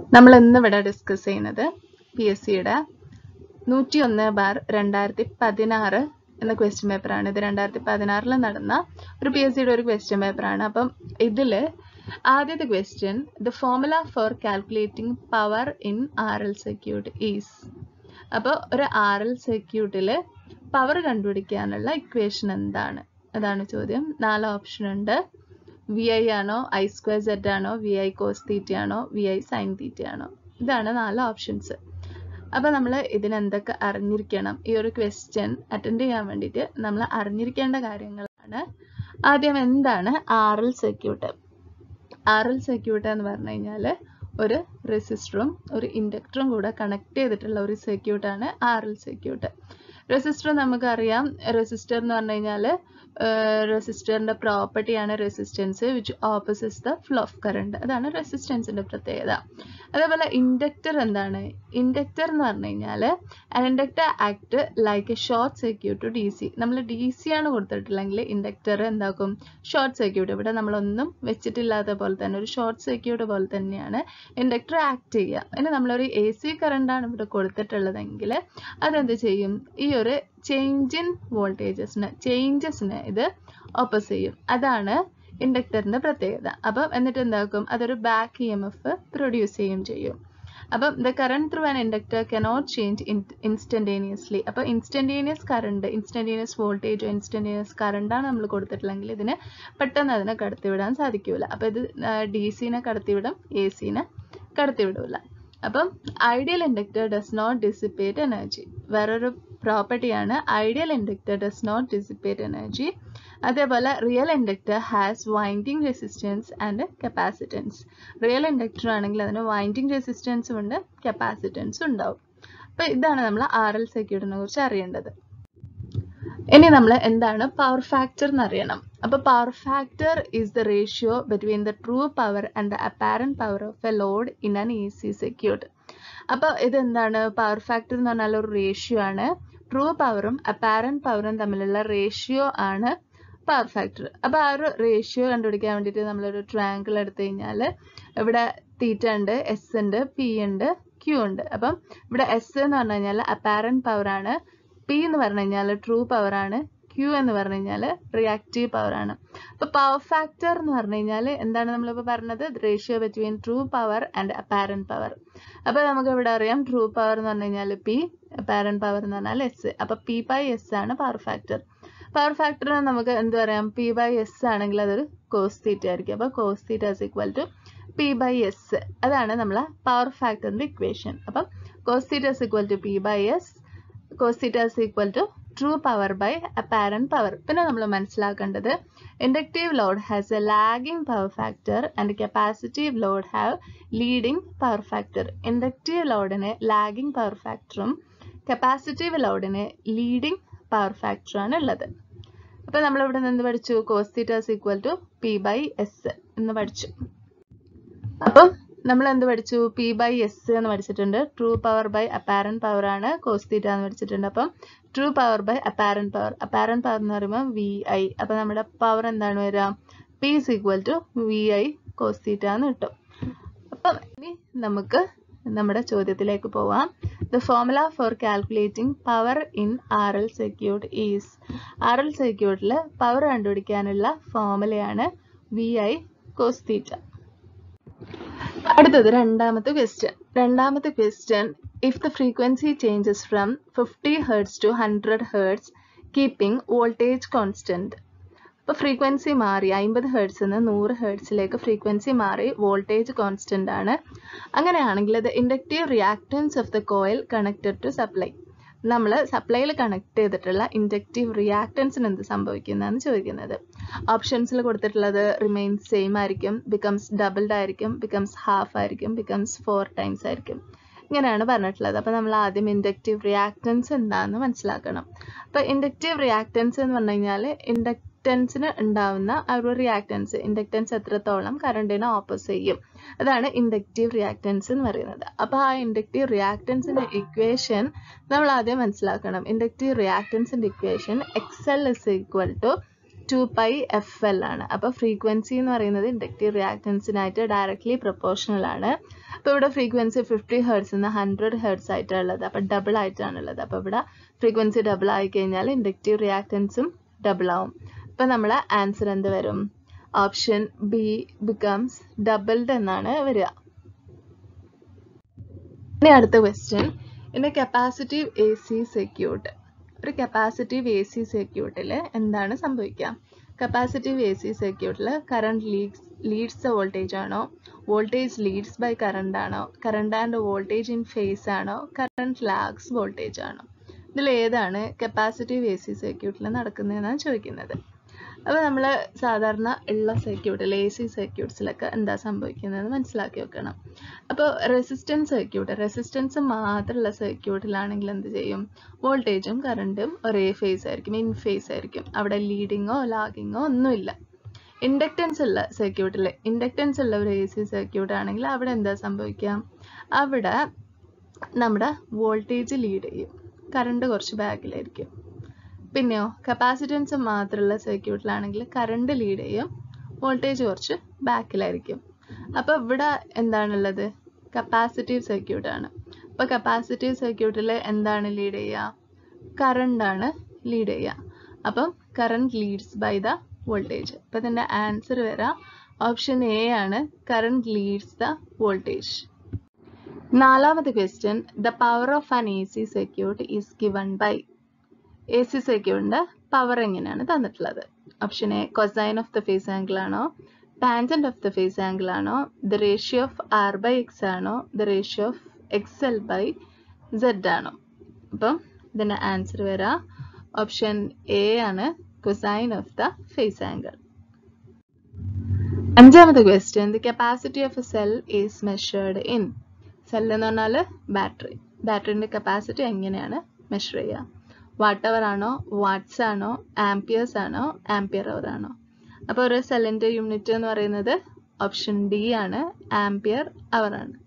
നമ്മൾ ഇന്ന് ഇവിടെ ഡിസ്കസ് ചെയ്യുന്നത് പി എസ് സിയുടെ നൂറ്റി ഒന്ന് ബാർ രണ്ടായിരത്തി പതിനാറ് എന്ന ക്വസ്റ്റ്യൻ പേപ്പറാണ് ഇത് രണ്ടായിരത്തി പതിനാറിൽ നടന്ന ഒരു പി എസ് സിയുടെ ഒരു ക്വസ്റ്റ്യൻ പേപ്പറാണ് അപ്പം ഇതിൽ ആദ്യത്തെ question the formula for calculating power in R L circuit is അപ്പോൾ ഒരു ആർ എൽ സർക്യൂട്ടിൽ പവർ കണ്ടുപിടിക്കാനുള്ള ഇക്വേഷൻ എന്താണ് അതാണ് ചോദ്യം നാല് ഓപ്ഷൻ ഉണ്ട് വി ഐ ആണോ ഐ സ്ക്വയർ സെഡ് ആണോ വി ഐ കോസ് തീറ്റ ആണോ വി ഐ സൈൻ തീറ്റ ആണോ ഇതാണ് നാല് ഓപ്ഷൻസ് അപ്പോൾ നമ്മൾ ഇതിനെന്തൊക്കെ അറിഞ്ഞിരിക്കണം ഈ ഒരു ക്വസ്റ്റ്യൻ അറ്റൻഡ് ചെയ്യാൻ വേണ്ടിയിട്ട് നമ്മൾ അറിഞ്ഞിരിക്കേണ്ട കാര്യങ്ങളാണ് ആദ്യം എന്താണ് R L circuit R L circuit എന്ന് പറഞ്ഞു കഴിഞ്ഞാൽ ഒരു റെസിസ്റ്ററും ഒരു ഇൻഡക്ടറും കൂടെ കണക്ട് ചെയ്തിട്ടുള്ള ഒരു സർക്യൂട്ടാണ് ആർ എൽ സർക്യൂട്ട് റെസിസ്റ്റർ നമുക്കറിയാം റെസിസ്റ്റർ എന്ന് പറഞ്ഞു കഴിഞ്ഞാൽ റെസിസ്റ്ററിന്റെ പ്രോപ്പർട്ടിയാണ് resistance which opposes the flow of current അതാണ് റെസിസ്റ്റൻസിന്റെ പ്രത്യേകത അതേപോലെ ഇൻഡക്ടർ എന്താണ് ഇൻഡക്ടർ എന്ന് പറഞ്ഞു കഴിഞ്ഞാൽ inductor act like a short circuit to D C നമ്മൾ ഡി സി ആണ് കൊടുത്തിട്ടുള്ളെങ്കിൽ ഇൻഡക്ടർ എന്താക്കും ഷോർട്ട് സർക്യൂട്ട് ഇവിടെ നമ്മളൊന്നും വെച്ചിട്ടില്ലാത്ത പോലെ തന്നെ ഒരു ഷോർട്ട് സർക്യൂട്ട് പോലെ തന്നെയാണ് ഇൻഡക്ടർ ആക്ട് ചെയ്യുക ഇനി നമ്മളൊരു എ സി കറണ്ടാണ് ഇവിടെ കൊടുത്തിട്ടുള്ളതെങ്കിൽ അതെന്ത് ചെയ്യും ഈ ഒരു ചേഞ്ച് ഇൻ വോൾട്ടേജസിന് ചേഞ്ചസിന് ഇത് ഓപ്പോസ് ചെയ്യും അതാണ് ഇൻഡക്ടറിന്റെ പ്രത്യേകത അപ്പം എന്നിട്ട് എന്താക്കും അതൊരു back E M F produce ചെയ്യും ചെയ്യും അപ്പം the current through an inductor cannot change instantaneously അപ്പോൾ ഇൻസ്റ്റന്റേനിയസ് കറണ്ട് ഇൻസ്റ്റന്റേനിയസ് വോൾട്ടേജോ ഇൻസ്റ്റന്റേനിയസ് കറണ്ടാണ് നമ്മൾ കൊടുത്തിട്ടുള്ളെങ്കിൽ ഇതിന് പെട്ടെന്ന് അതിനെ കടത്തിവിടാൻ സാധിക്കില്ല അപ്പോൾ ഇത് ഡി സിനെ കടത്തിവിടും എ സിനെ കടത്തിവിടില്ല അപ്പം ideal inductor does not dissipate energy വേറൊരു പ്രോപ്പർട്ടിയാണ് ideal inductor does not dissipate energy അതേപോലെ real inductor has winding resistance and capacitance real inductor ആണെങ്കിൽ അതിന് വൈൻഡിങ് റെസിസ്റ്റൻസും ഉണ്ട് കപ്പാസിറ്റൻസും ഉണ്ടാവും അപ്പോൾ ഇതാണ് നമ്മൾ ആർ എൽ സർക്യൂട്ടിനെ കുറിച്ച് അറിയേണ്ടത് ഇനി നമ്മൾ എന്താണ് പവർ ഫാക്ടർ എന്ന് അറിയണം അപ്പോൾ power factor is the ratio between the true power and the apparent power of a load in an A C circuit അപ്പോൾ ഇതെന്താണ് പവർ ഫാക്ടർ എന്ന് പറഞ്ഞാൽ ഒരു റേഷ്യോ ആണ് ട്രൂ പവറും അപ്പാരന്റ് പവറും തമ്മിലുള്ള റേഷ്യോ ആണ് പവർ ഫാക്ടർ അപ്പോൾ ആ ഒരു റേഷ്യോ കണ്ടുപിടിക്കാൻ വേണ്ടിയിട്ട് നമ്മളൊരു ട്രയാങ്കിൾ എടുത്തു കഴിഞ്ഞാൽ ഇവിടെ തീറ്റ ഉണ്ട് എസ് ഉണ്ട് പി ഉണ്ട് ക്യൂ ഉണ്ട് അപ്പം ഇവിടെ എസ് എന്ന് പറഞ്ഞു കഴിഞ്ഞാൽ അപ്പാരന്റ് പവർ ആണ് പി എന്ന് പറഞ്ഞു കഴിഞ്ഞാൽ ട്രൂ പവർ ആണ് ക്യൂ എന്ന് പറഞ്ഞു കഴിഞ്ഞാൽ റിയാക്റ്റീവ് പവർ ആണ് അപ്പോൾ പവർ ഫാക്ടർ എന്ന് പറഞ്ഞു കഴിഞ്ഞാൽ എന്താണ് നമ്മളിപ്പോൾ പറഞ്ഞത് ratio between true power and apparent power അപ്പോൾ നമുക്ക് ഇവിടെ അറിയാം ട്രൂ പവർ എന്ന് പറഞ്ഞു കഴിഞ്ഞാൽ പി അപ്പാരന്റ് പവർ എന്ന് പറഞ്ഞാൽ എസ് അപ്പോൾ പി ബൈ എസ് ആണ് പവർ ഫാക്ടർ പവർ ഫാക്ടർ നമുക്ക് എന്ത് പറയാം പി ബൈ എസ് ആണെങ്കിൽ അതൊരു കോസ് തീറ്റ ആയിരിക്കും അപ്പോൾ cos theta is equal to P by S അതാണ് നമ്മളെ പവർ ഫാക്ടറിന്റെ ഇക്വേഷൻ അപ്പം cos theta is equal to P by S cos theta is equal to true power by apparent power പിന്നെ നമ്മൾ മനസ്സിലാക്കേണ്ടത് inductive load has a lagging power factor and capacitive load have leading power factor inductive ലോഡിന് lagging power ഫാക്ടറും capacitive ലോഡിന് leading power ഫാക്ടറാണ് ഉള്ളത് അപ്പോൾ നമ്മൾ ഇവിടെ നിന്ന് പഠിച്ചു cos theta is equal to P by S എന്ന് പഠിച്ചു അപ്പം നമ്മൾ എന്ത് പഠിച്ചു പി ബൈ എസ് എന്ന് പഠിച്ചിട്ടുണ്ട് true power by apparent power ആണ് കോസ് തീറ്റ എന്ന് പഠിച്ചിട്ടുണ്ട് അപ്പം true power by apparent power apparent power എന്ന് പറയുമ്പോൾ വി ഐ അപ്പം നമ്മുടെ പവർ എന്താണ് വരിക P is equal to V I cos theta എന്ന് കിട്ടും അപ്പം ഇനി നമുക്ക് നമ്മുടെ ചോദ്യത്തിലേക്ക് പോവാം the formula for calculating power in R L circuit is R L സർക്യൂട്ടിൽ പവർ കണ്ടുപിടിക്കാനുള്ള ഫോർമുലയാണ് വി ഐ കോസ് തീറ്റ അടുത്തത് രണ്ടാമത്തെ ക്വസ്റ്റ്യൻ രണ്ടാമത്തെ question if the frequency changes from fifty hertz to hundred hertz keeping voltage constant അപ്പോൾ frequency മാറി അമ്പത് hertz നിന്ന് നൂറ് ഹേർട്സിലേക്ക് ഫ്രീക്വൻസി മാറി വോൾട്ടേജ് കോൺസ്റ്റന്റ് ആണ് അങ്ങനെയാണെങ്കിൽ the inductive reactance of the coil connected to supply നമ്മൾ സപ്ലൈയിൽ കണക്ട് ചെയ്തിട്ടുള്ള ഇൻഡക്റ്റീവ് റിയാക്ടൻസിന് എന്ത് സംഭവിക്കുന്നതെന്ന് ചോദിക്കുന്നത് ഓപ്ഷൻസിൽ കൊടുത്തിട്ടുള്ളത് റിമെയിൻസ് സെയിം ആയിരിക്കും ബിക്കംസ് ഡബിൾഡ് ആയിരിക്കും ബിക്കംസ് ഹാഫ് ആയിരിക്കും ബിക്കംസ് ഫോർ ടൈംസ് ആയിരിക്കും ഇങ്ങനെയാണ് പറഞ്ഞിട്ടുള്ളത് അപ്പോൾ നമ്മൾ ആദ്യം ഇൻഡക്റ്റീവ് റിയാക്ടൻസ് എന്താണെന്ന് മനസ്സിലാക്കണം അപ്പോൾ ഇൻഡക്റ്റീവ് റിയാക്ടൻസ് എന്ന് പറഞ്ഞു കഴിഞ്ഞാൽ ഇൻഡക്റ്റൻസിന് ഉണ്ടാവുന്ന ആ ഒരു റിയാക്ടൻസ് ഇൻഡക്റ്റൻസ് എത്രത്തോളം കറണ്ടിനെ ഓപ്പോസ് ചെയ്യും അതാണ് ഇൻഡക്റ്റീവ് റിയാക്ടൻസ് എന്ന് പറയുന്നത് അപ്പോൾ ആ ഇൻഡക്റ്റീവ് റിയാക്ടൻസിന്റെ ഇക്വേഷൻ നമ്മൾ ആദ്യം മനസ്സിലാക്കണം ഇൻഡക്റ്റീവ് റിയാക്ടൻസിന്റെ equation X L is equal to two pi F L ആണ് അപ്പോൾ ഫ്രീക്വൻസി എന്ന് പറയുന്നത് ഇൻഡക്റ്റീവ് റിയാക്ടൻസിനായിട്ട് ഡയറക്ട്ലി പ്രൊപ്പോർഷണൽ ആണ് അപ്പോൾ ഇവിടെ ഫ്രീക്വൻസി ഫിഫ്റ്റി ഹെർട്സ് നിന്ന് ഹൺഡ്രഡ് ഹെർട്സ് ആയിട്ടാണ് ഉള്ളത് അപ്പോൾ ഡബിൾ ആയിട്ടാണ് ഉള്ളത് അപ്പോൾ ഇവിടെ ഫ്രീക്വൻസി ഡബിൾ ആയി കഴിഞ്ഞാൽ ഇൻഡക്റ്റീവ് റിയാക്ടൻസും ഡബിൾ ആവും അപ്പോൾ നമ്മളെ ആൻസർ എന്ത് വരും ഓപ്ഷൻ ബി ബിക്കംസ് ഡബിൾഡ് എന്നാണ് വരിക ഇനി അടുത്ത ക്വസ്റ്റ്യൻ ഇനി കപ്പാസിറ്റീവ് എ സി സർക്യൂട്ട് ഒരു കപ്പാസിറ്റീവ് എ സി സർക്യൂട്ടിൽ എന്താണ് സംഭവിക്കുക കപ്പാസിറ്റീവ് എ സി സർക്യൂട്ടിൽ current leads leads the voltage ആണോ വോൾട്ടേജ് ലീഡ്സ് ബൈ കറണ്ട് ആണോ current and voltage in phase ആണോ കറണ്ട് ലാഗ്സ് വോൾട്ടേജ് ആണോ ഇതിൽ ഏതാണ് കപ്പാസിറ്റീവ് എ സി സർക്യൂട്ടിൽ നടക്കുന്നതെന്നാണ് ചോദിക്കുന്നത് അപ്പോൾ നമ്മൾ സാധാരണ ഉള്ള സർക്യൂട്ടിൽ എ സി സർക്യൂട്ട്സിലൊക്കെ എന്താ സംഭവിക്കുന്നതെന്ന് മനസ്സിലാക്കി വെക്കണം അപ്പോൾ റെസിസ്റ്റൻസ് സർക്യൂട്ട് റെസിസ്റ്റൻസ് മാത്രമുള്ള സർക്യൂട്ടിലാണെങ്കിൽ എന്ത് ചെയ്യും വോൾട്ടേജും കറണ്ടും ഒരേ ഫേസ് ആയിരിക്കും ഇൻ ഫേസ് ആയിരിക്കും അവിടെ ലീഡിങ്ങോ ലാഗിങ്ങോ ഒന്നുമില്ല ഇൻഡക്റ്റൻസ് ഉള്ള സർക്യൂട്ടിൽ ഇൻഡക്റ്റൻസ് ഉള്ള ഒരു എ സി സർക്യൂട്ട് ആണെങ്കിൽ അവിടെ എന്താ സംഭവിക്കുക അവിടെ നമ്മുടെ വോൾട്ടേജ് ലീഡ് ചെയ്യും കറണ്ട് കുറച്ച് ബാക്കിലായിരിക്കും പിന്നെയോ കപ്പാസിറ്റൻസ് മാത്രമുള്ള സർക്യൂട്ടിലാണെങ്കിൽ കറണ്ട് ലീഡ് ചെയ്യും വോൾട്ടേജ് കുറച്ച് ബാക്കിലായിരിക്കും അപ്പോൾ ഇവിടെ എന്താണുള്ളത് കപ്പാസിറ്റീവ് സർക്യൂട്ട് ആണ് അപ്പോൾ കപ്പാസിറ്റീവ് സർക്യൂട്ടിൽ എന്താണ് ലീഡ് ചെയ്യുക കറണ്ടാണ് ലീഡ് ചെയ്യുക അപ്പം current leads by the voltage അപ്പോൾ ഇതിൻ്റെ ആൻസർ വരാം ഓപ്ഷൻ എ ആണ് കറണ്ട് ലീഡ്സ് ദ വോൾട്ടേജ് നാലാമത്തെ question the power of an A C circuit is given by A C സർക്യൂട്ടിൻ്റെ പവർ എങ്ങനെയാണ് തന്നിട്ടുള്ളത് option A cosine of the phase angle ആണോ tangent of the phase angle ആണോ the ratio of R by X ആണോ the ratio of X L by Z ആണോ അപ്പം ഇതിൻ്റെ answer വരാം ഓപ്ഷൻ എ ആണ് cosine of the phase angle അഞ്ചാമത്തെ question the capacity of a cell is measured in cell എന്ന് പറഞ്ഞാൽ battery ബാറ്ററിൻ്റെ കപ്പാസിറ്റി എങ്ങനെയാണ് മെഷർ ചെയ്യുക വാട്ട് അവർ ആണോ വാട്ട്സ് ആണോ ആംപിയേഴ്സ് ആണോ ആംപിയർ അവർ ആണോ അപ്പോൾ ഒരു സെല്ലിൻ്റെ യൂണിറ്റ് എന്ന് പറയുന്നത് ഓപ്ഷൻ ഡി ആണ് ആംപിയർ അവർ ആണ്